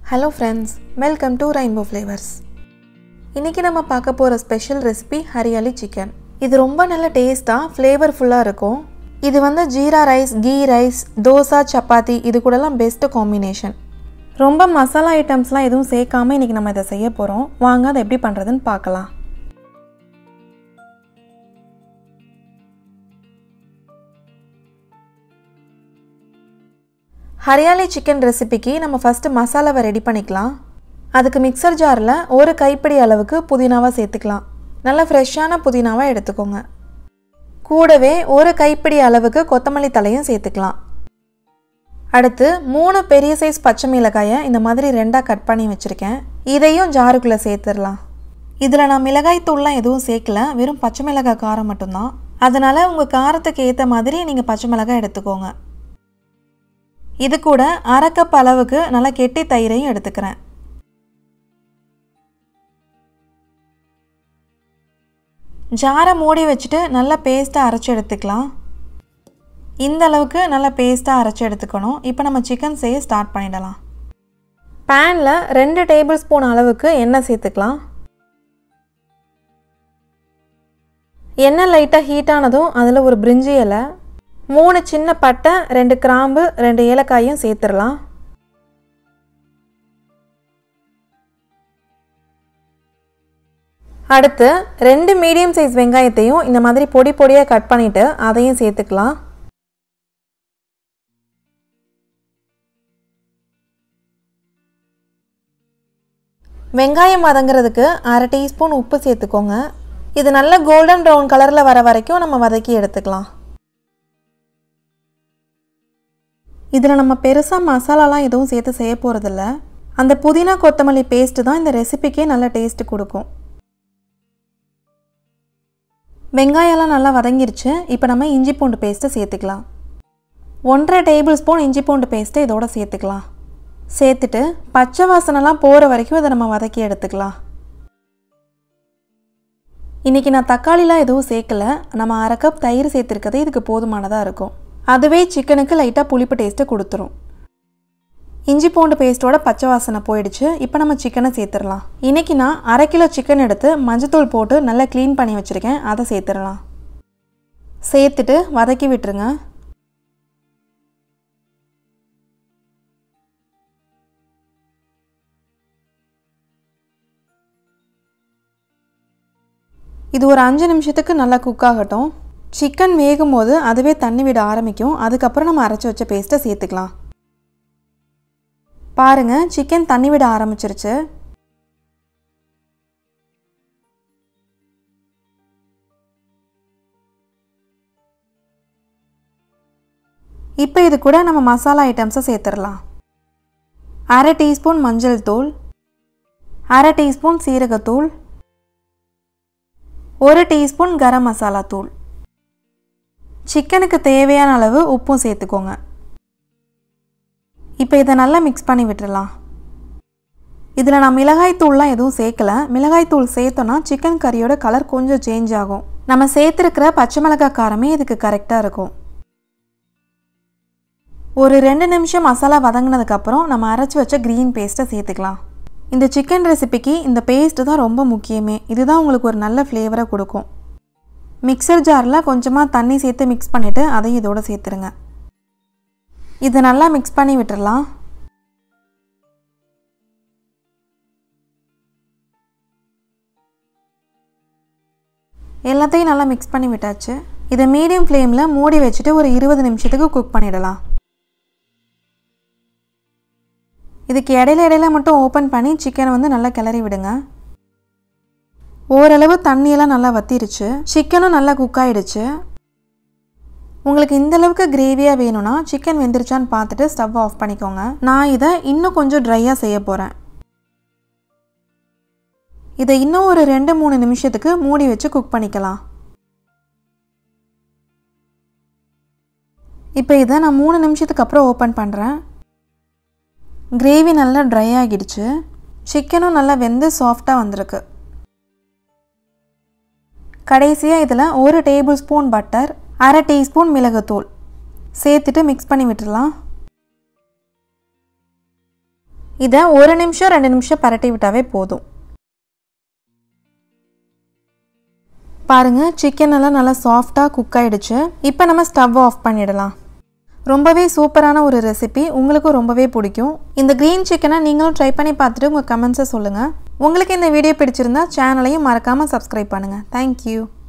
hello friends welcome to rainbow flavours இன்றைக்கி நம்ம பார்க்க போகிற ஸ்பெஷல் ரெசிபி ஹரியாலி சிக்கன் இது ரொம்ப நல்ல டேஸ்ட்டாக ஃப்ளேவர்ஃபுல்லாக இருக்கும் இது வந்து ஜீரா ரைஸ் கீ ரைஸ் தோசை சப்பாத்தி இது கூடலாம் பெஸ்ட்டு காம்பினேஷன் ரொம்ப மசாலா ஐட்டம்ஸ்லாம் எதுவும் சேர்க்காம இன்றைக்கி நம்ம இதை செய்ய போகிறோம் வாங்க அதை எப்படி பண்ணுறதுன்னு பார்க்கலாம் ஹரியாலி சிக்கன் ரெசிபிக்கு நம்ம ஃபஸ்ட்டு மசாலாவை ரெடி பண்ணிக்கலாம் அதுக்கு மிக்சர் ஜாரில் ஒரு கைப்பிடி அளவுக்கு புதினாவை சேர்த்துக்கலாம் நல்லா ஃப்ரெஷ்ஷான புதினாவை எடுத்துக்கோங்க கூடவே ஒரு கைப்பிடி அளவுக்கு கொத்தமல்லி தலையும் சேர்த்துக்கலாம் அடுத்து மூணு பெரிய சைஸ் பச்சை மிளகாயை இந்த மாதிரி ரெண்டாக கட் பண்ணி வச்சுருக்கேன் இதையும் ஜாருக்குள்ளே சேர்த்துடலாம் இதில் நான் மிளகாய் தூள்லாம் எதுவும் சேர்க்கல வெறும் பச்சை மிளகாய் காரம் மட்டும்தான் அதனால் உங்கள் காரத்துக்கு ஏற்ற மாதிரி நீங்கள் பச்சை மிளகாய் எடுத்துக்கோங்க இது கூட அரை கப் அளவுக்கு நல்லா கெட்டி தயிரையும் எடுத்துக்கிறேன் ஜாரை மூடி வச்சுட்டு நல்லா பேஸ்ட்டாக அரைச்சி எடுத்துக்கலாம் இந்த அளவுக்கு நல்லா பேஸ்ட்டாக அரைச்சி எடுத்துக்கணும் இப்போ நம்ம சிக்கன் செய்ய ஸ்டார்ட் பண்ணிடலாம் பேனில் ரெண்டு டேபிள் ஸ்பூன் அளவுக்கு எண்ணெய் சேர்த்துக்கலாம் எண்ணெய் லைட்டாக ஹீட் ஆனதும் அதில் ஒரு பிரிஞ்சி இலை மூணு சின்ன பட்டை ரெண்டு கிராம்பு ரெண்டு ஏலக்காயும் சேர்த்துடலாம் அடுத்து ரெண்டு மீடியம் சைஸ் வெங்காயத்தையும் இந்த மாதிரி பொடி பொடியாக கட் பண்ணிவிட்டு அதையும் சேர்த்துக்கலாம் வெங்காயம் வதங்குறதுக்கு அரை டீஸ்பூன் உப்பு சேர்த்துக்கோங்க இது நல்ல கோல்டன் ப்ரௌன் கலரில் வர வரைக்கும் நம்ம வதக்கி எடுத்துக்கலாம் இதில் நம்ம பெருசாக மசாலாலாம் எதுவும் சேர்த்து செய்ய போகிறதில்ல அந்த புதினா கொத்தமல்லி பேஸ்ட்டு தான் இந்த ரெசிபிக்கே நல்ல டேஸ்ட்டு கொடுக்கும் வெங்காயம்லாம் நல்லா வதங்கிருச்சு இப்போ நம்ம இஞ்சி பூண்டு பேஸ்ட்டை சேர்த்துக்கலாம் ஒன்றரை டேபிள் ஸ்பூன் இஞ்சி பூண்டு பேஸ்ட்டை இதோட சேர்த்துக்கலாம் சேர்த்துட்டு பச்சை வாசனைலாம் போகிற வரைக்கும் இதை நம்ம வதக்கி எடுத்துக்கலாம் இன்றைக்கி நான் தக்காளிலாம் எதுவும் சேர்க்கல நம்ம அரை கப் தயிர் சேர்த்துருக்கிறது இதுக்கு போதுமானதாக இருக்கும் அதுவே சிக்கனுக்கு லைட்டாக புளிப்பு டேஸ்ட்டை கொடுத்துரும் இஞ்சி பூண்டு பேஸ்ட்டோட பச்சை வாசனை போயிடுச்சு இப்போ நம்ம சிக்கனை சேர்த்துடலாம் இன்றைக்கி நான் அரை கிலோ சிக்கன் எடுத்து மஞ்சத்தூள் போட்டு நல்லா க்ளீன் பண்ணி வச்சுருக்கேன் அதை சேர்த்துடலாம் சேர்த்துட்டு வதக்கி விட்டுருங்க இது ஒரு அஞ்சு நிமிஷத்துக்கு நல்லா குக் ஆகட்டும் சிக்கன் வேகும் போது அதுவே தண்ணி விட ஆரம்பிக்கும் அதுக்கப்புறம் நம்ம அரைச்சி வச்ச பேஸ்ட்டை சேர்த்துக்கலாம் பாருங்கள் சிக்கன் தண்ணி விட ஆரம்பிச்சிருச்சு இப்போ இது கூட நம்ம மசாலா ஐட்டம்ஸை சேர்த்துடலாம் அரை டீஸ்பூன் மஞ்சள் தூள் அரை டீஸ்பூன் சீரகத்தூள் ஒரு டீஸ்பூன் கரம் மசாலா தூள் சிக்கனுக்கு தேவையான அளவு உப்பும் சேர்த்துக்கோங்க இப்போ இதை நல்லா மிக்ஸ் பண்ணி விட்டுடலாம் இதில் நான் மிளகாய் தூள்லாம் எதுவும் சேர்க்கல மிளகாய் தூள் சேர்த்தோன்னா சிக்கன் கறியோட கலர் கொஞ்சம் சேஞ்ச் ஆகும் நம்ம சேர்த்துருக்கிற பச்சை மிளகாய் காரமே இதுக்கு கரெக்டாக இருக்கும் ஒரு ரெண்டு நிமிஷம் மசாலா வதங்கினதுக்கப்புறம் நம்ம அரைச்சி வச்ச க்ரீன் பேஸ்ட்டை சேர்த்துக்கலாம் இந்த சிக்கன் ரெசிபிக்கு இந்த பேஸ்ட்டு தான் ரொம்ப முக்கியமே இதுதான் உங்களுக்கு ஒரு நல்ல ஃப்ளேவரை கொடுக்கும் மிக்சர் ஜாரில் கொஞ்சமாக தண்ணி சேர்த்து மிக்ஸ் பண்ணிவிட்டு அதையும் இதோடு சேர்த்துருங்க இதை நல்லா மிக்ஸ் பண்ணி விட்டுடலாம் எல்லாத்தையும் நல்லா மிக்ஸ் பண்ணி விட்டாச்சு இதை மீடியம் ஃப்ளேமில் மூடி வச்சுட்டு ஒரு இருபது நிமிஷத்துக்கு குக் பண்ணிடலாம் இதுக்கு இடையில இடையில மட்டும் ஓப்பன் பண்ணி சிக்கனை வந்து நல்லா கிளறி விடுங்க ஓரளவு தண்ணியெல்லாம் நல்லா வத்திருச்சு சிக்கனும் நல்லா குக் ஆகிடுச்சு உங்களுக்கு இந்த அளவுக்கு கிரேவியாக வேணும்னா சிக்கன் வெந்துருச்சான்னு பார்த்துட்டு ஸ்டவ் ஆஃப் பண்ணிக்கோங்க நான் இதை இன்னும் கொஞ்சம் ட்ரையாக செய்ய போகிறேன் இதை இன்னும் ஒரு ரெண்டு மூணு நிமிஷத்துக்கு மூடி வச்சு குக் பண்ணிக்கலாம் இப்போ இதை நான் மூணு நிமிஷத்துக்கு அப்புறம் ஓப்பன் பண்ணுறேன் கிரேவி நல்லா ட்ரை ஆகிடுச்சு சிக்கனும் நல்லா வெந்து சாஃப்டாக வந்திருக்கு கடைசியாக இதில் ஒரு டேபிள் ஸ்பூன் பட்டர் அரை டீஸ்பூன் மிளகுத்தூள் சேர்த்துட்டு மிக்ஸ் பண்ணி விட்டுடலாம் இதை ஒரு நிமிஷம் ரெண்டு நிமிஷம் பரட்டி விட்டாவே போதும் பாருங்கள் சிக்கன் எல்லாம் நல்லா சாஃப்டாக குக் ஆகிடுச்சு இப்போ நம்ம ஸ்டவ் ஆஃப் பண்ணிடலாம் ரொம்பவே சூப்பரான ஒரு ரெசிபி உங்களுக்கும் ரொம்பவே பிடிக்கும் இந்த க்ரீன் சிக்கனை நீங்களும் ட்ரை பண்ணி பார்த்துட்டு உங்கள் கமெண்ட்ஸை சொல்லுங்கள் உங்களுக்கு இந்த வீடியோ பிடிச்சிருந்தா சேனலையும் மறக்காமல் சப்ஸ்கிரைப் பண்ணுங்கள் தேங்க்யூ